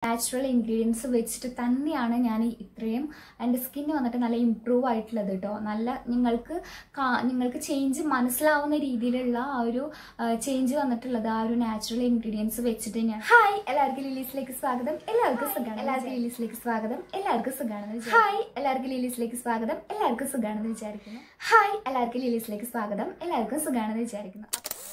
natural ingredients വെച്ചിട്ട് തന്നെയാണ് ഞാൻ ഇത്രയും എൻ്റെ സ്കിന്ന് വന്നിട്ട് നല്ല ഇമ്പ്രൂവ് ആയിട്ടുള്ളത് കേട്ടോ നല്ല നിങ്ങൾക്ക് കാ- നിങ്ങൾക്ക് ചേഞ്ച് മനസ്സിലാവുന്ന രീതിയിലുള്ള ആ ഒരു ചേഞ്ച് വന്നിട്ടുള്ളത് ആ ഒരു നാച്ചുറൽ ഇൻഗ്രീഡിയൻസ് വെച്ചിട്ട് തന്നെയാണ് ഹായ് എല്ലാവർക്കും ലിലീസിലേക്ക് സ്വാഗതം എല്ലാവർക്കും സുഖമാണ് എല്ലാവർക്കും ലിലീസിലേക്ക് സ്വാഗതം എല്ലാവർക്കും സുഖമാണെന്ന് ഹായ് എല്ലാവർക്കും ലിലീസിലേക്ക് സ്വാഗതം എല്ലാവർക്കും സുഖമാണെന്ന് വിചാരിക്കുന്നു ഹായ് എല്ലാവർക്കും ലിലീസിലേക്ക് സ്വാഗതം എല്ലാവർക്കും സുഖമാണെന്ന് വിചാരിക്കുന്നു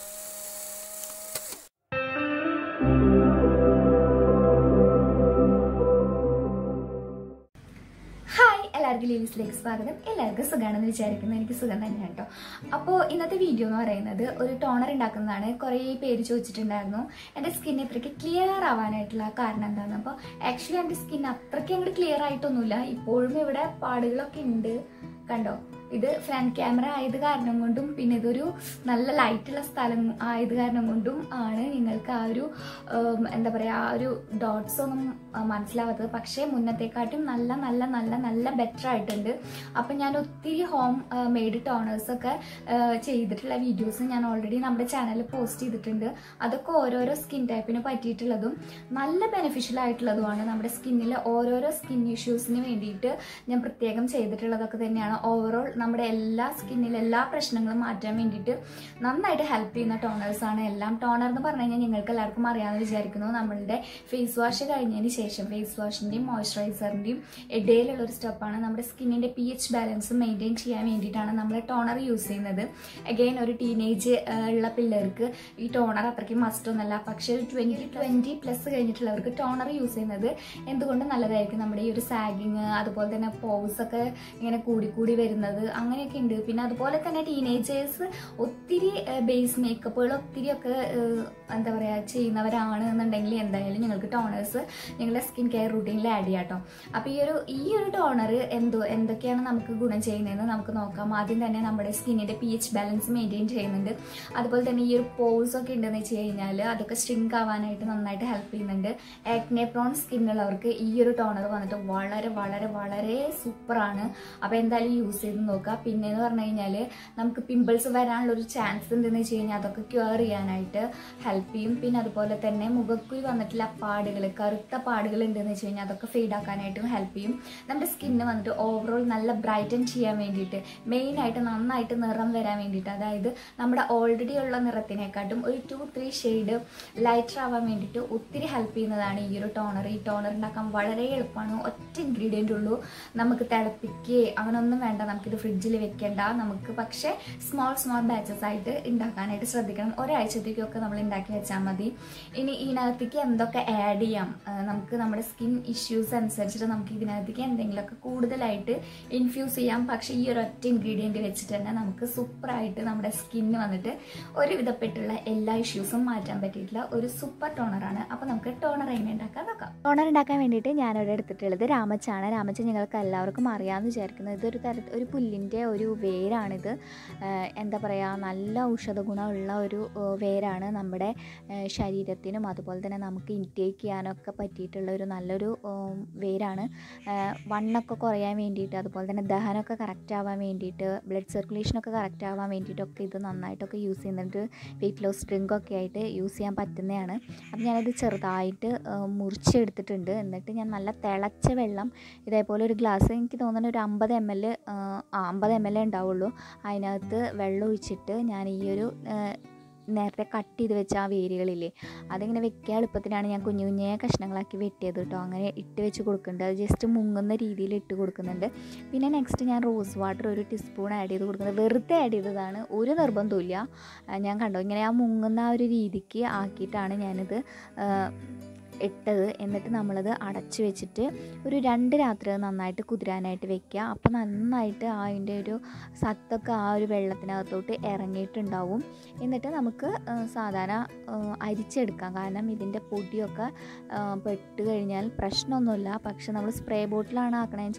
ഹായ് എല്ലാവർക്കും ലീവ്സിലേക്ക് സ്വാഗതം എല്ലാവർക്കും സുഖമാണെന്ന് വിചാരിക്കുന്നു എനിക്ക് സുഖം തന്നെയാണ് കേട്ടോ അപ്പോൾ ഇന്നത്തെ വീഡിയോ എന്ന് പറയുന്നത് ഒരു ടോണർ ഉണ്ടാക്കുന്നതാണ് കുറേ പേര് ചോദിച്ചിട്ടുണ്ടായിരുന്നു എൻ്റെ സ്കിൻ ഇത്രയ്ക്ക് ക്ലിയർ ആവാനായിട്ടുള്ള കാരണം എന്താണ് അപ്പോൾ ആക്ച്വലി എൻ്റെ സ്കിൻ അത്രയ്ക്ക് അങ്ങോട്ട് ക്ലിയർ ആയിട്ടൊന്നുമില്ല ഇപ്പോഴും ഇവിടെ പാടുകളൊക്കെ ഉണ്ട് കണ്ടോ ഇത് ഫ്രണ്ട് ക്യാമറ ആയത് കാരണം കൊണ്ടും പിന്നെ ഇതൊരു നല്ല ലൈറ്റുള്ള സ്ഥലം ആയത് കാരണം കൊണ്ടും ആണ് നിങ്ങൾക്ക് ആ ഒരു ഉം, എന്താ പറയുക ആ ഒരു ഡോട്ട്സ് ഒന്നും ആ, മനസ്സിലാവാത്തത് പക്ഷേ മുന്നത്തെക്കാട്ടും നല്ല നല്ല നല്ല നല്ല ബെറ്റർ ആയിട്ടുണ്ട് അപ്പം ഞാൻ ഒത്തിരി ഹോം മെയ്ഡ് ടോണേഴ്സ് ഒക്കെ ആ, ചെയ്തിട്ടുള്ള വീഡിയോസ് ഞാൻ ഓൾറെഡി നമ്മുടെ ചാനലിൽ പോസ്റ്റ് ചെയ്തിട്ടുണ്ട് അതൊക്കെ ഓരോരോ സ്കിൻ ടൈപ്പിന് പറ്റിയിട്ടുള്ളതും നല്ല ബെനിഫിഷ്യൽ ആയിട്ടുള്ളതുമാണ് നമ്മുടെ സ്കിന്നിലെ ഓരോരോ സ്കിൻ ഇഷ്യൂസിന് വേണ്ടിയിട്ട് ഞാൻ പ്രത്യേകം ചെയ്തിട്ടുള്ളതൊക്കെ തന്നെയാണ് ഓവറോൾ നമ്മുടെ എല്ലാ സ്കിന്നിലെ എല്ലാ പ്രശ്നങ്ങളും മാറ്റാൻ വേണ്ടിയിട്ട് നന്നായിട്ട് ഹെൽപ്പ് ചെയ്യുന്ന ടോണേഴ്സ് ആണ് എല്ലാം ടോണർ എന്ന് പറഞ്ഞു കഴിഞ്ഞാൽ നിങ്ങൾക്ക് എല്ലാവർക്കും അറിയാമെന്ന് വിചാരിക്കുന്നു നമ്മളുടെ ഫേസ് വാഷ് കഴിഞ്ഞതിന് ശേഷം ഫേസ് വാഷിൻ്റെയും മോയ്സ്ചറൈസറിൻ്റെയും ഇടയിലുള്ള ഒരു സ്റ്റെപ്പാണ് നമ്മുടെ സ്കിന്നിൻ്റെ പി എച്ച് ബാലൻസ് മെയിൻറ്റെയിൻ ചെയ്യാൻ വേണ്ടിയിട്ടാണ് നമ്മൾ ടോണർ യൂസ് ചെയ്യുന്നത് അഗെയിൻ ഒരു ടീനേജ് ഉള്ള പിള്ളേർക്ക് ഈ ടോണർ അത്രയ്ക്ക് മസ്റ്റ് ഒന്നല്ല പക്ഷേ ഒരു ട്വൻറ്റി ട്വൻറ്റി പ്ലസ് കഴിഞ്ഞിട്ടുള്ളവർക്ക് ടോണർ യൂസ് ചെയ്യുന്നത് എന്തുകൊണ്ട് നല്ലതായിരിക്കും നമ്മുടെ ഈ ഒരു സാഗിങ് അതുപോലെ തന്നെ പോസ് ഒക്കെ ഇങ്ങനെ കൂടി കൂടി വരുന്നത് അങ്ങനെയൊക്കെ ഉണ്ട് പിന്നെ അതുപോലെ തന്നെ ടീനേജേഴ്സ് ഒത്തിരി ബേസ് മേക്കപ്പുകൾ ഒത്തിരി ഒക്കെ ഏഹ്, എന്താ പറയുക ചെയ്യുന്നവരാണ് എന്നുണ്ടെങ്കിൽ എന്തായാലും നിങ്ങൾക്ക് ടോണേഴ്സ് നിങ്ങളുടെ സ്കിൻ കെയർ റൂട്ടീനിൽ ആഡ് ചെയ്യാം കേട്ടോ അപ്പോൾ ഈ ഒരു ഈ ഒരു ടോണർ എന്തോ എന്തൊക്കെയാണ് നമുക്ക് ഗുണം ചെയ്യുന്നതെന്ന് നമുക്ക് നോക്കാം ആദ്യം തന്നെ നമ്മുടെ സ്കിന്നിൻ്റെ പി എച്ച് ബാലൻസ് മെയിൻറ്റെയിൻ ചെയ്യുന്നുണ്ട് അതുപോലെ തന്നെ ഈ ഒരു പോസ് ഒക്കെ ഉണ്ടെന്ന് വെച്ച് കഴിഞ്ഞാൽ അതൊക്കെ സ്ട്രിങ്ക് ആവാനായിട്ട് നന്നായിട്ട് ഹെൽപ്പ് ചെയ്യുന്നുണ്ട് ആക്നെ പ്രോൺ സ്കിന്നുള്ളവർക്ക് ഈ ഒരു ടോണർ വന്നിട്ട് വളരെ വളരെ വളരെ സൂപ്പറാണ് അപ്പോൾ എന്തായാലും യൂസ് ചെയ്ത് നോക്കുക പിന്നെ എന്ന് പറഞ്ഞു കഴിഞ്ഞാൽ നമുക്ക് പിമ്പിൾസ് വരാനുള്ള ഒരു ചാൻസ് ഉണ്ടെന്ന് വെച്ച് കഴിഞ്ഞാൽ അതൊക്കെ ക്യൂർ ചെയ്യാനായിട്ട് ഹെൽപ്പ് ചെയ്യും പിന്നെ അതുപോലെ തന്നെ മുഖക്കുഴി വന്നിട്ടുള്ള പാടുകൾ കറുത്ത പാടുകൾ ഉണ്ടെന്ന് വെച്ച് കഴിഞ്ഞാൽ അതൊക്കെ ഫെയ്ഡ് ആക്കാനായിട്ടും ഹെൽപ്പ് ചെയ്യും നമ്മുടെ സ്കിന്ന് വന്നിട്ട് ഓവറോൾ നല്ല ബ്രൈറ്റൻ ചെയ്യാൻ വേണ്ടിയിട്ട് മെയിനായിട്ട് നന്നായിട്ട് നിറം വരാൻ വേണ്ടിയിട്ട് അതായത് നമ്മുടെ ഓൾറെഡി ഉള്ള നിറത്തിനെക്കാട്ടും ഒരു ടു ത്രീ ഷെയ്ഡ് ലൈറ്റർ ആവാൻ വേണ്ടിയിട്ട് ഒത്തിരി ഹെൽപ്പ് ചെയ്യുന്നതാണ് ഈ ഒരു ടോണർ ഈ ടോണർ ഉണ്ടാക്കാൻ വളരെ എളുപ്പമാണ് ഒറ്റ ഇൻഗ്രീഡിയൻ്റ് ഉള്ളൂ നമുക്ക് തിളപ്പിക്കുകയോ അങ്ങനെയൊന്നും വേണ്ട നമുക്കിത് ഫ്രിഡ്ജിൽ വെക്കേണ്ട നമുക്ക് പക്ഷേ സ്മോൾ സ്മോൾ ബാച്ചസ് ആയിട്ട് ഉണ്ടാക്കാനായിട്ട് ശ്രദ്ധിക്കണം ഒരാഴ്ചത്തേക്കൊക്കെ നമ്മൾ ഉണ്ടാക്കി വെച്ചാൽ മതി ഇനി ഇതിനകത്തേക്ക് എന്തൊക്കെ ആഡ് ചെയ്യാം ആ, നമുക്ക് നമ്മുടെ സ്കിൻ ഇഷ്യൂസ് അനുസരിച്ചിട്ട് നമുക്ക് ഇതിനകത്തേക്ക് എന്തെങ്കിലുമൊക്കെ കൂടുതലായിട്ട് ഇൻഫ്യൂസ് ചെയ്യാം പക്ഷേ ഈ ഒരു ഒറ്റ ഇൻഗ്രീഡിയൻറ്റ് വെച്ചിട്ട് തന്നെ നമുക്ക് സൂപ്പറായിട്ട് നമ്മുടെ സ്കിന്ന് വന്നിട്ട് ഒരുവിധപ്പെട്ടുള്ള എല്ലാ ഇഷ്യൂസും മാറ്റാൻ പറ്റിയിട്ടുള്ള ഒരു സൂപ്പർ ടോണറാണ് അപ്പോൾ നമുക്ക് ടോണർ എങ്ങനെ ഉണ്ടാക്കാൻ നോക്കാം ടോണർ ഉണ്ടാക്കാൻ വേണ്ടിയിട്ട് ഞാനിവിടെ എടുത്തിട്ടുള്ളത് രാമച്ചാണ് രാമച്ച നിങ്ങൾക്ക് എല്ലാവർക്കും അറിയാമെന്ന് വിചാരിക്കുന്നത് ഇതൊരു തര ഒരു പുല്ലിൻ്റെ ഒരു വേരാണിത് ആഹ് എന്താ പറയുക നല്ല ഔഷധ ഗുണമുള്ള ഒരു ആഹ് വേരാണ് നമ്മുടെ ആഹ് ശരീരത്തിനും അതുപോലെ തന്നെ നമുക്ക് ഇൻടേക്ക് ചെയ്യാനൊക്കെ പറ്റിയിട്ടുള്ള ഒരു നല്ലൊരു ആഹ് വേരാണ് ആഹ് വണ്ണൊക്കെ കുറയാൻ വേണ്ടിയിട്ട് അതുപോലെ തന്നെ ദഹനമൊക്കെ കറക്റ്റ് ആവാൻ വേണ്ടിയിട്ട് ബ്ലഡ് സർക്കുലേഷനൊക്കെ കറക്റ്റ് ആവാൻ വേണ്ടിയിട്ടൊക്കെ ഇത് നന്നായിട്ടൊക്കെ യൂസ് ചെയ്യുന്നുണ്ട് വെയിറ്റ് ലോസ് ഡ്രിങ്കൊക്കെ ആയിട്ട് യൂസ് ചെയ്യാൻ പറ്റുന്നതാണ് അപ്പം ഞാനത് ചെറുതായിട്ട് ആ, മുറിച്ചെടുത്തിട്ടുണ്ട് എന്നിട്ട് ഞാൻ നല്ല തിളച്ച വെള്ളം ഇതേപോലെ ഒരു ഗ്ലാസ് എനിക്ക് തോന്നുന്നു ഒരു അമ്പത് എം എൽ അമ്പത് എം എൽ ഉണ്ടാവുള്ളൂ അതിനകത്ത് വെള്ളം ഒഴിച്ചിട്ട് ഞാൻ ഈ ഒരു ആ, നേരത്തെ കട്ട് ചെയ്ത് വെച്ച ആ വേരുകളില്ലേ അതിങ്ങനെ വെക്കാൻ എളുപ്പത്തിനാണ് ഞാൻ കുഞ്ഞു കുഞ്ഞേ കഷ്ണങ്ങളാക്കി വെട്ടിയത് കേട്ടോ അങ്ങനെ ഇട്ട് വെച്ച് കൊടുക്കുന്നുണ്ട് അത് ജസ്റ്റ് മുങ്ങുന്ന രീതിയിൽ ഇട്ട് കൊടുക്കുന്നുണ്ട് പിന്നെ നെക്സ്റ്റ് ഞാൻ റോസ് വാട്ടർ ഒരു ടീസ്പൂൺ ആഡ് ചെയ്ത് കൊടുക്കുന്നത് വെറുതെ ആഡ് ചെയ്തതാണ് ഒരു നിർബന്ധമില്ല ആ, ഞാൻ കണ്ടോ ഇങ്ങനെ ആ മുങ്ങുന്ന ആ ഒരു രീതിക്ക് ആക്കിയിട്ടാണ് ഞാനിത് ആ, ഇട്ടത് എന്നിട്ട് നമ്മളത് അടച്ച് വെച്ചിട്ട് ഒരു രണ്ട് രാത്രി അത് നന്നായിട്ട് കുതിരാനായിട്ട് വെക്കുക അപ്പോൾ നന്നായിട്ട് അതിൻ്റെ ഒരു സത്തൊക്കെ ആ ഒരു വെള്ളത്തിനകത്തോട്ട് ഇറങ്ങിയിട്ടുണ്ടാവും എന്നിട്ട് നമുക്ക് ആ, സാധാരണ ആ, അരിച്ചെടുക്കാം കാരണം ഇതിൻ്റെ പൊടിയൊക്കെ ആ, പെട്ട് കഴിഞ്ഞാൽ പ്രശ്നമൊന്നുമില്ല പക്ഷെ നമ്മൾ സ്പ്രേ ബോട്ടിലാണ് ആക്കണമെന്ന് വെച്ചാൽ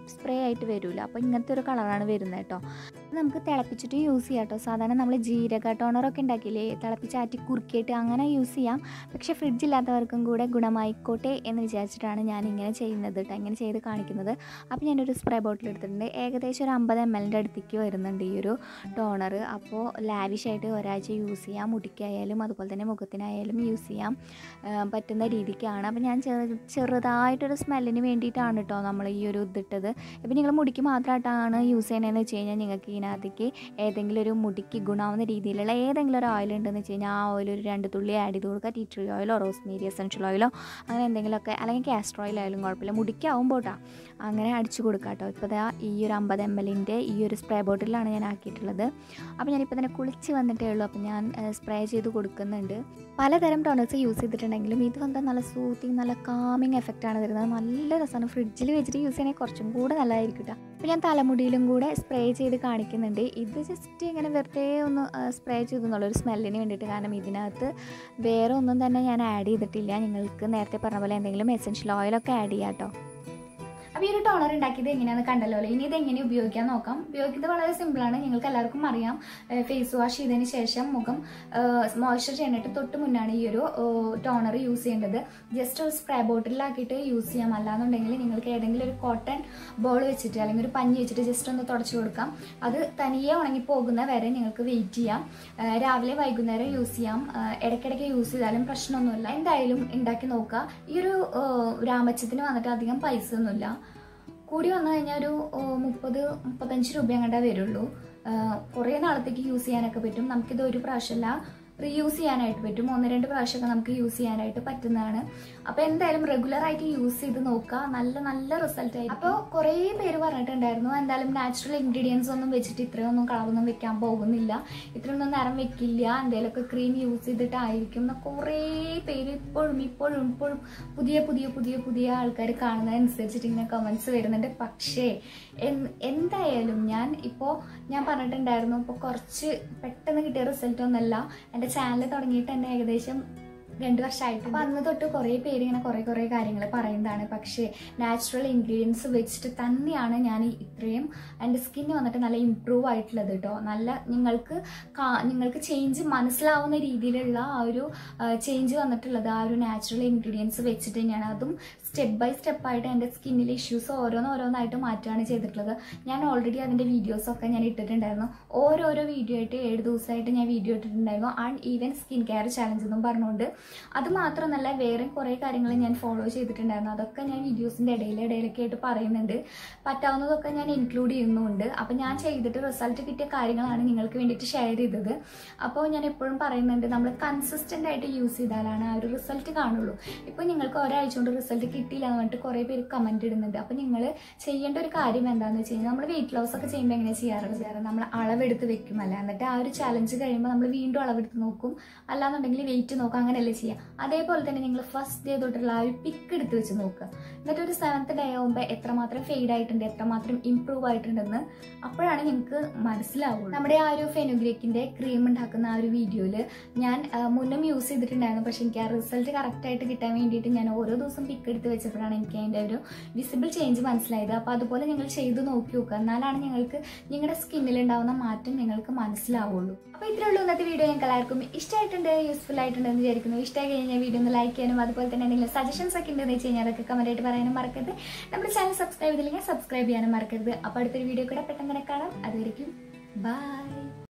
സ്പ്രേ ആയിട്ട് വരില്ല അപ്പോൾ ഇങ്ങനത്തെ ഒരു കളറാണ് വരുന്നത് കേട്ടോ നമുക്ക് തിളപ്പിച്ചിട്ട് യൂസ് ചെയ്യാം കേട്ടോ സാധാരണ നമ്മൾ ജീരക ടോണറൊക്കെ ഉണ്ടാക്കിയില്ലേ തിളപ്പിച്ചാറ്റി കുറുക്കിയിട്ട് അങ്ങനെ യൂസ് ചെയ്യാം പക്ഷേ ഫ്രിഡ്ജില്ലാത്തവർക്കും കൂടെ ഗുണമായിക്കോട്ടെ എന്ന് വിചാരിച്ചിട്ടാണ് ഞാൻ ഇങ്ങനെ ചെയ്യുന്നത് കേട്ടോ ഇങ്ങനെ ചെയ്ത് കാണിക്കുന്നത് അപ്പോൾ ഞാനൊരു സ്പ്രേ ബോട്ടിൽ എടുത്തിട്ടുണ്ട് ഏകദേശം ഒരു അമ്പത് എം എല്ലിൻ്റെ അടുത്തേക്ക് വരുന്നുണ്ട് ഈ ഒരു ടോണർ അപ്പോൾ ലാവിഷായിട്ട് ഒരാഴ്ച യൂസ് ചെയ്യാം മുടിക്കായാലും അതുപോലെ തന്നെ മുഖത്തിനായാലും യൂസ് ചെയ്യാം ആ, പറ്റുന്ന രീതിക്കാണ് അപ്പോൾ ഞാൻ ചെറു ചെറുതായിട്ടൊരു സ്മെല്ലിന് വേണ്ടിയിട്ടാണ് കേട്ടോ നമ്മൾ ഈ ഒരു ഇതിട്ടത് ഇപ്പം നിങ്ങൾ മുടിക്ക് മാത്രമായിട്ടാണ് യൂസ് ചെയ്യണതെന്ന് വെച്ച് കഴിഞ്ഞാൽ നിങ്ങൾക്ക് ഇതിനകത്തേക്ക് ഏതെങ്കിലും ഒരു മുടിക്ക് ഗുണാവുന്ന രീതിയിലുള്ള ഏതെങ്കിലും ഒരു ഓയിൽ ഉണ്ടെന്ന് വെച്ച് കഴിഞ്ഞാൽ ആ ഓയിൽ ഒരു രണ്ട് തുള്ളി ആഡ് ചെയ്ത് കൊടുക്കുക ടീ ട്രീ ഓയിലോ റോസ്മേരി എസൻഷ്യൽ ഓയിലോ അങ്ങനെ എന്തെങ്കിലുമൊക്കെ അല്ലെങ്കിൽ കാസ്റ്റർ ഓയിൽ ആയാലും കുഴപ്പമില്ല മുടിക്കാവുമ്പോൾ കേട്ടോ അങ്ങനെ അടിച്ചു കൊടുക്കുക കേട്ടോ ഇപ്പോൾ ദാ ഈ ഒരു അമ്പത് എം എല്ലിൻ്റെ ഈ ഒരു സ്പ്രേ ബോട്ടിലാണ് ഞാൻ ആക്കിയിട്ടുള്ളത് അപ്പോൾ ഞാനിപ്പോൾ തന്നെ കുളിച്ച് വന്നിട്ടേ ഉള്ളൂ അപ്പോൾ ഞാൻ സ്പ്രേ ചെയ്ത് കൊടുക്കുന്നുണ്ട് പലതരം ടോണേഴ്സ് യൂസ് ചെയ്തിട്ടുണ്ടെങ്കിലും ഇത് വന്നാൽ നല്ല സൂത്തിങ് നല്ല കാമിങ് എഫക്റ്റാണ് തരുന്നത് നല്ല രസമാണ് ഫ്രിഡ്ജിൽ വെച്ചിട്ട് യൂസ് ചെയ്യണമെങ്കിൽ കുറച്ചും കൂടെ നല്ലതായിരിക്കും കേട്ടോ അപ്പോൾ ഞാൻ തലമുടിയിലും കൂടെ സ്പ്രേ ചെയ്ത് കാണിക്കുന്നുണ്ട് ഇത് ജസ്റ്റ് ഇങ്ങനെ വെറുതെ ഒന്ന് സ്പ്രേ ചെയ്തു എന്നുള്ളൊരു സ്മെല്ലിന് വേണ്ടിയിട്ട് കാരണം ഇതിനകത്ത് വേറെ ഒന്നും തന്നെ ഞാൻ ആഡ് ചെയ്തിട്ടില്ല നിങ്ങൾക്ക് നേരത്തെ പറഞ്ഞ പോലെ എന്തെങ്കിലും എസെൻഷ്യൽ ഓയിലൊക്കെ ആഡ് ചെയ്യാം കേട്ടോ അപ്പോൾ ഈ ഒരു ടോണർ ഉണ്ടാക്കിയത് എങ്ങനെയാണെന്ന് കണ്ടല്ലോ അല്ലേ ഇനി ഇത് എങ്ങനെ ഉപയോഗിക്കാൻ നോക്കാം ഉപയോഗിക്കുന്നത് വളരെ സിമ്പിളാണ് നിങ്ങൾക്ക് എല്ലാവർക്കും അറിയാം ഫേസ് വാഷ് ചെയ്തതിന് ശേഷം മുഖം മോയ്സ്ചർ ചെയ്യാനായിട്ട് തൊട്ട് മുന്നാണ് ഈ ഒരു ടോണർ യൂസ് ചെയ്യേണ്ടത് ജസ്റ്റ് ഒരു സ്പ്രേ ബോട്ടിലാക്കിയിട്ട് യൂസ് ചെയ്യാം അല്ലാന്നുണ്ടെങ്കിൽ നിങ്ങൾക്ക് ഏതെങ്കിലും ഒരു കോട്ടൺ ബോൾ വെച്ചിട്ട് അല്ലെങ്കിൽ ഒരു പഞ്ഞി വെച്ചിട്ട് ജസ്റ്റ് ഒന്ന് തുടച്ചു കൊടുക്കാം അത് തനിയെ ഉണങ്ങി പോകുന്ന വരെ നിങ്ങൾക്ക് വെയിറ്റ് ചെയ്യാം ആ, രാവിലെ വൈകുന്നേരം യൂസ് ചെയ്യാം ആ, ഇടയ്ക്കിടയ്ക്ക് യൂസ് ചെയ്താലും പ്രശ്നമൊന്നുമില്ല എന്തായാലും ഉണ്ടാക്കി നോക്കുക ഈ ഒരു ആ, രാമച്ചത്തിന് വന്നിട്ട് അധികം പൈസ ഒന്നുമില്ല കൂടി വന്നു കഴിഞ്ഞാൽ ഒരു ആ, മുപ്പത് മുപ്പത്തഞ്ച് രൂപ അങ്ങോട്ടേ വരുള്ളൂ ആ, കുറേ നാളത്തേക്ക് യൂസ് ചെയ്യാനൊക്കെ പറ്റും നമുക്കിത് ഒരു പ്രാവശ്യമല്ല റീയൂസ് ചെയ്യാനായിട്ട് പറ്റും ഒന്ന് രണ്ട് പ്രാവശ്യമൊക്കെ നമുക്ക് യൂസ് ചെയ്യാനായിട്ട് പറ്റുന്നതാണ് അപ്പോൾ എന്തായാലും റെഗുലർ ആയിട്ട് യൂസ് ചെയ്ത് നോക്കുക നല്ല നല്ല റിസൾട്ട് ആയിരിക്കും അപ്പോൾ കുറേ പേര് പറഞ്ഞിട്ടുണ്ടായിരുന്നു എന്തായാലും നാച്ചുറൽ ഇൻഗ്രീഡിയൻസ് ഒന്നും വെച്ചിട്ട് ഇത്രയൊന്നും കളറൊന്നും വെക്കാൻ പോകുന്നില്ല ഇത്രയൊന്നും നിറം വെക്കില്ല എന്തെങ്കിലുമൊക്കെ ക്രീം യൂസ് ചെയ്തിട്ടായിരിക്കും എന്ന് കുറേ പേര് ഇപ്പോഴും ഇപ്പോഴും ഇപ്പോഴും പുതിയ പുതിയ പുതിയ പുതിയ ആൾക്കാർ കാണുന്നതനുസരിച്ചിട്ട് ഇങ്ങനെ കമൻസ് വരുന്നുണ്ട് പക്ഷേ എൻ- എന്തായാലും ഞാൻ ഇപ്പോൾ ഞാൻ പറഞ്ഞിട്ടുണ്ടായിരുന്നു ഇപ്പോൾ കുറച്ച് പെട്ടെന്ന് കിട്ടിയ റിസൾട്ട് ഒന്നല്ല എൻ്റെ ചാനൽ തുടങ്ങിയിട്ട് തന്നെ ഏകദേശം രണ്ട് വർഷമായിട്ട് അപ്പം അന്ന് തൊട്ട് കുറേ പേര് ഇങ്ങനെ കുറേ കുറേ കാര്യങ്ങൾ പറയുന്നതാണ് പക്ഷേ നാച്ചുറൽ ഇൻഗ്രീഡിയൻസ് വെച്ചിട്ട് തന്നെയാണ് ഞാൻ ഈ ഇത്രയും എൻ്റെ സ്കിന്ന് വന്നിട്ട് നല്ല ഇമ്പ്രൂവ് ആയിട്ടുള്ളത് കേട്ടോ നല്ല നിങ്ങൾക്ക് കാ- നിങ്ങൾക്ക് ചേഞ്ച് മനസ്സിലാവുന്ന രീതിയിലുള്ള ആ ഒരു ചേഞ്ച് വന്നിട്ടുള്ളത് ആ ഒരു നാച്ചുറൽ ഇൻഗ്രീഡിയൻസ് വെച്ചിട്ട് തന്നെയാണ് അതും സ്റ്റെപ്പ് ബൈ സ്റ്റെപ്പ് ആയിട്ട് എൻ്റെ സ്കിന്നിലെ ഇഷ്യൂസ് ഓരോന്നോരോന്നായിട്ട് മാറ്റുകയാണ് ചെയ്തിട്ടുള്ളത് ഞാൻ ഓൾറെഡി അതിൻ്റെ വീഡിയോസൊക്കെ ഞാൻ ഇട്ടിട്ടുണ്ടായിരുന്നു ഓരോരോ വീഡിയോ ആയിട്ട് ഏഴ് ദിവസമായിട്ട് ഞാൻ വീഡിയോ ഇട്ടിട്ടുണ്ടായിരുന്നു and even skin care challenge എന്നും പറഞ്ഞുകൊണ്ട് അത് മാത്രമല്ല വേറെ കുറേ കാര്യങ്ങൾ ഞാൻ ഫോളോ ചെയ്തിട്ടുണ്ടായിരുന്നു അതൊക്കെ ഞാൻ വീഡിയോസിൻ്റെ ഇടയിൽ ഇടയിലൊക്കെ ആയിട്ട് പറയുന്നുണ്ട് പറ്റാവുന്നതൊക്കെ ഞാൻ ഇൻക്ലൂഡ് ചെയ്യുന്നുമുണ്ട് അപ്പോൾ ഞാൻ ചെയ്തിട്ട് റിസൾട്ട് കിട്ടിയ കാര്യങ്ങളാണ് നിങ്ങൾക്ക് വേണ്ടിയിട്ട് ഷെയർ ചെയ്തത് അപ്പോൾ ഞാൻ എപ്പോഴും പറയുന്നുണ്ട് നമ്മൾ കൺസിസ്റ്റൻ്റ് ആയിട്ട് യൂസ് ചെയ്താലാണ് ആ ഒരു റിസൾട്ട് കാണുള്ളൂ ഇപ്പോൾ നിങ്ങൾക്ക് ഒരാഴ്ച കൊണ്ട് റിസൾട്ട് കിട്ടിയില്ല എന്ന് പറഞ്ഞിട്ട് കുറേ പേര് കമൻറ്റ് ഇടുന്നുണ്ട് അപ്പോൾ നിങ്ങൾ ചെയ്യേണ്ട ഒരു കാര്യം എന്താണെന്ന് വെച്ച് കഴിഞ്ഞാൽ നമ്മൾ വെയിറ്റ് ലോസ് ഒക്കെ ചെയ്യുമ്പോൾ എങ്ങനെ ചെയ്യാറുള്ളത് ചെയ്യാറ് നമ്മൾ അളവെടുത്ത് വെക്കും അല്ല എന്നിട്ട് ആ ഒരു ചലഞ്ച് കഴിയുമ്പോൾ നമ്മൾ വീണ്ടും അളവെടുത്ത് നോക്കും അല്ലാന്നുണ്ടെങ്കിൽ വെയിറ്റ് നോക്കുക അങ്ങനെയല്ലേ ചെയ്യുക അതേപോലെ തന്നെ നിങ്ങൾ ഫസ്റ്റ് ഡേ തൊട്ടുള്ള ആ ഒരു പിക്ക് എടുത്ത് വെച്ച് നോക്കുക എന്നിട്ട് ഒരു സെവൻത്ത് ഡേ ആകുമ്പോൾ എത്രമാത്രം ഫെയ്ഡ് ആയിട്ടുണ്ട് എത്രമാത്രം ഇമ്പ്രൂവ് ആയിട്ടുണ്ടെന്ന് അപ്പോഴാണ് നിങ്ങൾക്ക് മനസ്സിലാവുള്ളൂ നമ്മുടെ ആ ഒരു ഫെനുഗ്രേക്കിൻ്റെ ക്രീം ഉണ്ടാക്കുന്ന ആ ഒരു വീഡിയോയിൽ ഞാൻ ആ, മുന്നും യൂസ് ചെയ്തിട്ടുണ്ടായിരുന്നു പക്ഷേ എനിക്ക് ആ റിസൾട്ട് കറക്റ്റായിട്ട് കിട്ടാൻ വേണ്ടിയിട്ട് ഞാൻ ഓരോ ദിവസം പിക്ക് എടുത്ത് വെച്ചപ്പോഴാണ് എനിക്ക് അതിൻ്റെ ഒരു വിസിബിൾ ചേഞ്ച് മനസ്സിലായത് അപ്പോൾ അതുപോലെ നിങ്ങൾ ചെയ്ത് നോക്കി നോക്കുക എന്നാലാണ് നിങ്ങൾക്ക് നിങ്ങളുടെ സ്കിന്നിൽ ഉണ്ടാവുന്ന മാറ്റം നിങ്ങൾക്ക് മനസ്സിലാവുള്ളൂ അപ്പോൾ ഇത്രേ ഉള്ളൂ ഇന്നത്തെ വീഡിയോ ഞങ്ങൾക്ക് എല്ലാവർക്കും ഇഷ്ടമായിട്ടുണ്ട് യൂസ്ഫുൾ ആയിട്ടുണ്ട് എന്ന് വിചാരിക്കുന്നു ഇഷ്ടമായി കഴിഞ്ഞാൽ വീഡിയോ ഒന്ന് ലൈക്ക് ചെയ്യാനും അതുപോലെ തന്നെ എന്തെങ്കിലും സജഷൻസ് ഒക്കെ ഉണ്ടെന്ന് വെച്ച് കഴിഞ്ഞാൽ അതൊക്കെ കമന്റ് ആയിട്ട് പറയാനും മറക്കരുത് നമ്മുടെ ചാനൽ സബ്സ്ക്രൈബ് ചെയ്തില്ലെങ്കിൽ സബ്സ്ക്രൈബ് ചെയ്യാനും മറക്കരുത് അപ്പോൾ അടുത്തൊരു വീഡിയോ കൂടെ പെട്ടെന്ന് തന്നെ കാണാം അതുവരെയും ബൈ